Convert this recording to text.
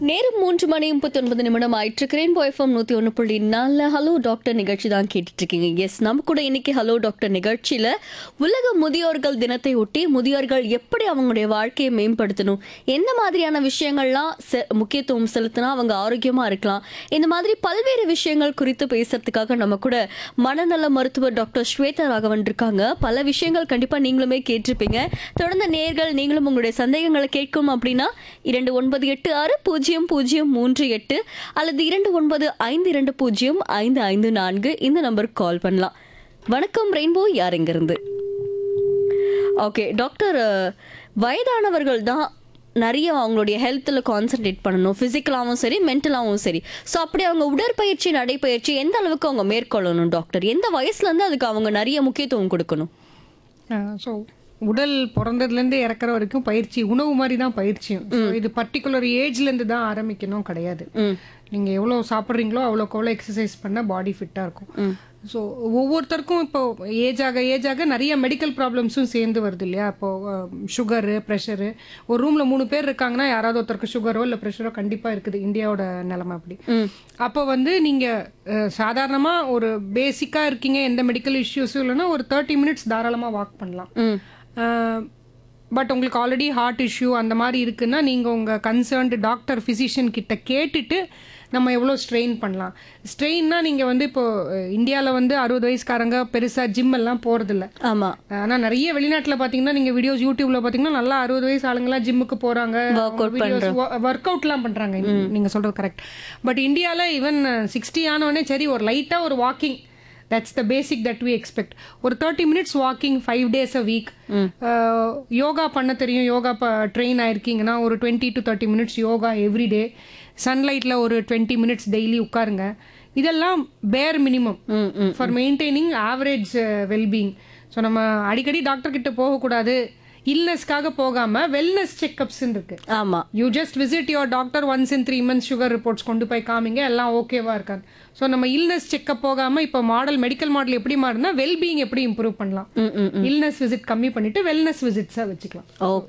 நேரம் மூன்று மணி முப்பத்தொன்பது நிமிடம் ஆயிட்டு கிரேன் எஃப்எம் நூத்தி ஒன்று புள்ளி நாலு ஹலோ டாக்டர் நிகழ்ச்சி தான் கேட்டுட்டு இருக்கீங்க எஸ் நம்ம கூட இன்னைக்கு ஹலோ டாக்டர் நிகழ்ச்சியில உலக முதியோர்கள் தினத்தை ஒட்டி முதியோர்கள் எப்படி அவங்களுடைய வாழ்க்கையை மேம்படுத்தணும் எந்த மாதிரியான விஷயங்கள்லாம் செ- முக்கியத்துவம் செலுத்தினா அவங்க ஆரோக்கியமா இருக்கலாம் இந்த மாதிரி பல்வேறு விஷயங்கள் குறித்து பேசுறதுக்காக நம்ம கூட மனநல மருத்துவர் டாக்டர் ஸ்வேதா ராகவன் இருக்காங்க பல விஷயங்கள் கண்டிப்பா நீங்களுமே கேட்டிருப்பீங்க தொடர்ந்து நேர்கள் நீங்களும் உங்களுடைய சந்தேகங்களை கேட்கும் அப்படின்னா இரண்டு ஒன்பது எட்டு ஆறு பூஜ்ஜியம் பூஜ்ஜியம் மூன்று எட்டு அல்லது இரண்டு ஒன்பது ஐந்து இரண்டு பூஜ்ஜியம் ஐந்து ஐந்து நான்கு இந்த நம்பருக்கு கால் பண்ணலாம் வணக்கம் ரெயின்போ யார் இருந்து ஓகே டாக்டர் அஹ், வயதானவர்கள் தான் நிறைய அவங்களுடைய ஹெல்த்தில் கான்சென்ட்ரேட் பண்ணணும் ஃபிசிக்கலாகவும் சரி மென்டலாகவும் சரி ஸோ அப்படி அவங்க உடற்பயிற்சி நடைப்பயிற்சி எந்த அளவுக்கு அவங்க மேற்கொள்ளணும் டாக்டர் எந்த வயசுலேருந்து அதுக்கு அவங்க நிறைய முக்கியத்துவம் கொடுக்கணும் ஸோ உடல் பிறந்ததுலேருந்து இறக்குற வரைக்கும் பயிற்சி உணவு மாதிரி தான் பயிற்சியும் So, இது பர்டிகுலர் ஏஜ்லேருந்து தான் ஆரம்பிக்கணும் கிடையாது நீங்கள் எவ்வளோ சாப்பிட்றீங்களோ அவ்வளோக்கு அவ்வளோ எக்ஸசைஸ் பண்ணால் பாடி ஃபிட்டாக இருக்கும் ஸோ ஒவ்வொருத்தருக்கும் இப்போ ஏஜ் ஆக ஏஜ் ஆக நிறைய மெடிக்கல் ப்ராப்ளம்ஸும் சேர்ந்து வருது இல்லையா இப்போ சுகரு ப்ரெஷரு ஒரு ரூமில் மூணு பேர் இருக்காங்கன்னா யாராவது ஒருத்தருக்கு சுகரோ இல்லை ப்ரெஷரோ கண்டிப்பாக இருக்குது இந்தியாவோட நிலைமை அப்படி அப்போ வந்து நீங்கள் சாதாரணமாக ஒரு பேசிக்காக இருக்கீங்க எந்த மெடிக்கல் இஷ்யூஸும் இல்லைன்னா ஒரு தேர்ட்டி மினிட்ஸ் தாராளமாக வாக் பண்ணலாம் ம் பட் உங்களுக்கு ஆல்ரெடி ஹார்ட் இஷ்யூ அந்த மாதிரி இருக்குன்னா நீங்கள் உங்கள் கன்சர்ன்டு டாக்டர் ஃபிசிஷியன் கிட்ட கேட்டுட்டு நம்ம எவ்வளோ ஸ்ட்ரெயின் பண்ணலாம் ஸ்ட்ரெயின்னா நீங்கள் வந்து இப்போ இந்தியாவில் வந்து அறுபது வயசுக்காரங்க பெருசாக ஜிம் எல்லாம் போகிறதில்ல ஆமாம் ஆனால் நிறைய வெளிநாட்டில் பார்த்தீங்கன்னா நீங்கள் வீடியோஸ் யூடியூப்ல பார்த்தீங்கன்னா நல்லா அறுபது வயசு ஆளுங்கலாம் ஜிம்முக்கு போகிறாங்க ஒர்க் அவுட்லாம் பண்ணுறாங்க நீங்கள் சொல்கிறது கரெக்ட் பட் இந்தியாவில் ஈவன் சிக்ஸ்டி ஆனவொடனே சரி ஒரு லைட்டாக ஒரு walking that's the basic that we expect ஒரு thirty minutes walking five days a week yoga பண்ண தெரியும் யோகா ட்ரெயின் ஆயிருக்கீங்கன்னா ஒரு twenty to thirty minutes yoga every day சன்லைட்டில் ஒரு டுவெண்ட்டி மினிட்ஸ் டெய்லி உட்காருங்க இதெல்லாம் bare minimum for maintaining average wellbeing so நம்ம அடிக்கடி டாக்டர் கிட்ட போகக்கூடாது இல்னஸ்க்காக போகாம வெல்னஸ் செக்அப்ஸ் இருக்கு ஆமாம் you just visit your doctor once in three months sugar reports கொண்டு போய் காமிங்க எல்லாம் ஓகேவா இருக்காது ஸோ நம்ம இல்னஸ் செக்அப் போகாம இப்போ மாடல் மெடிக்கல் மாடல் எப்படி மாறினா வெல்பீயிங் எப்படி இம்ப்ரூவ் பண்ணலாம் இல்னஸ் விசிட் கம்மி பண்ணிட்டு வெல்னஸ் விசிட்ஸாக வச்சுக்கலாம் ஓகே